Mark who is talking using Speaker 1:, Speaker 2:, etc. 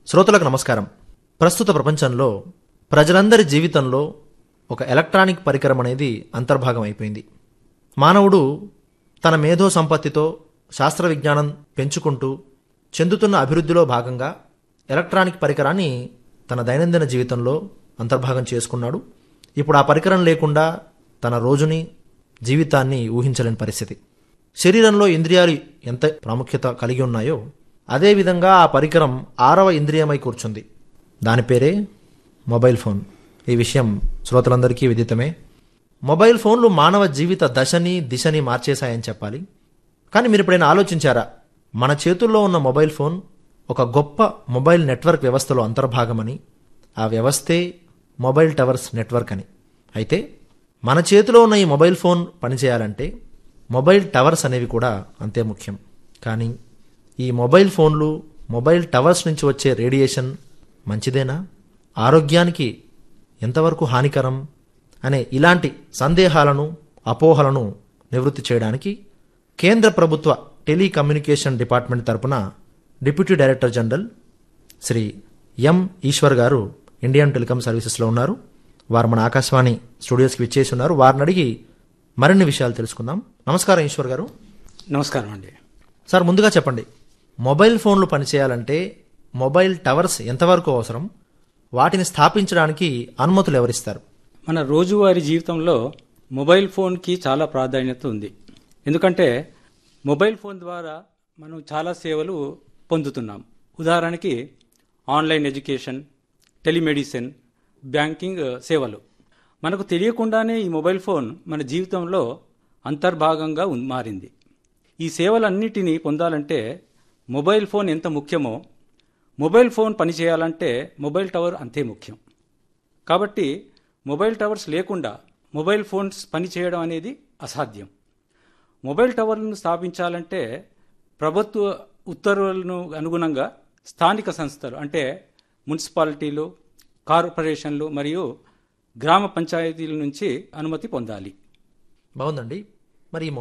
Speaker 1: శ్రోతలకు నమస్కారం ప్రస్తుత ప్రపంచంలో ప్రజలందరి జీవితంలో ఒక ఎలక్ట్రానిక్ పరికరం అనేది అంతర్భాగం అయిపోయింది మానవుడు తన మేధో సంపత్తితో శాస్త్ర విజ్ఞానం పెంచుకుంటూ చెందుతున్న అభివృద్ధిలో భాగంగా ఎలక్ట్రానిక్ పరికరాన్ని తన దైనందిన జీవితంలో అంతర్భాగం చేసుకున్నాడు ఇప్పుడు ఆ పరికరం లేకుండా తన రోజుని జీవితాన్ని ఊహించలేని పరిస్థితి శరీరంలో ఇంద్రియాలు ఎంత ప్రాముఖ్యత కలిగి ఉన్నాయో అదేవిధంగా ఆ పరికరం ఆరవ ఇంద్రియమై కూర్చుంది దాని పేరే మొబైల్ ఫోన్ ఈ విషయం శ్రోతలందరికీ విదితమే మొబైల్ ఫోన్లు మానవ జీవిత దశని దిశని మార్చేశాయని చెప్పాలి కానీ మీరు ఎప్పుడైనా ఆలోచించారా మన చేతుల్లో ఉన్న మొబైల్ ఫోన్ ఒక గొప్ప మొబైల్ నెట్వర్క్ వ్యవస్థలో అంతర్భాగమని ఆ వ్యవస్థే మొబైల్ టవర్స్ నెట్వర్క్ అని అయితే మన చేతిలో ఉన్న ఈ మొబైల్ ఫోన్ పనిచేయాలంటే మొబైల్ టవర్స్ అనేవి కూడా అంతే ముఖ్యం కానీ ఈ మొబైల్ ఫోన్లు మొబైల్ టవర్స్ నుంచి వచ్చే రేడియేషన్ మంచిదేనా ఆరోగ్యానికి ఎంతవరకు హానికరం అనే ఇలాంటి సందేహాలను అపోహలను నివృత్తి చేయడానికి కేంద్ర ప్రభుత్వ టెలికమ్యూనికేషన్ డిపార్ట్మెంట్ తరపున deputy director general Shri M Eswar గారు ఇండియన్ టెలికాం సర్వీసెస్లో ఉన్నారు వారు మన ఆకాశవాణి స్టూడియోస్కి విచ్చేసి ఉన్నారు వారిని అడిగి మరిన్ని విషయాలు తెలుసుకుందాం నమస్కారం ఈశ్వర్ గారు
Speaker 2: నమస్కారం అండి
Speaker 1: సార్ ముందుగా చెప్పండి మొబైల్ ఫోన్లు పనిచేయాలంటే మొబైల్ టవర్స్ ఎంతవరకు అవసరం వాటిని స్థాపించడానికి అనుమతులు ఎవరిస్తారు
Speaker 2: మన రోజువారీ జీవితంలో మొబైల్ ఫోన్కి చాలా ప్రాధాన్యత ఉంది ఎందుకంటే మొబైల్ ఫోన్ ద్వారా మనం చాలా సేవలు పొందుతున్నాం ఉదాహరణకి ఆన్లైన్ ఎడ్యుకేషన్ టెలిమెడిసిన్ బ్యాంకింగ్ సేవలు మనకు తెలియకుండానే ఈ మొబైల్ ఫోన్ మన జీవితంలో అంతర్భాగంగా ఉన్- మారింది ఈ సేవలన్నిటినీ పొందాలంటే మొబైల్ ఫోన్ ఎంత ముఖ్యమో మొబైల్ ఫోన్ పనిచేయాలంటే మొబైల్ టవర్ అంతే ముఖ్యం కాబట్టి మొబైల్ టవర్స్ లేకుండా మొబైల్ ఫోన్స్ పనిచేయడం అనేది అసాధ్యం మొబైల్ టవర్లను స్థాపించాలంటే ప్రభుత్వ ఉత్తర్వులను అనుగుణంగా స్థానిక సంస్థలు అంటే మున్సిపాలిటీలు కార్పొరేషన్లు మరియు గ్రామ పంచాయతీల నుంచి అనుమతి పొందాలి
Speaker 1: బాగుందండి మరి ఈ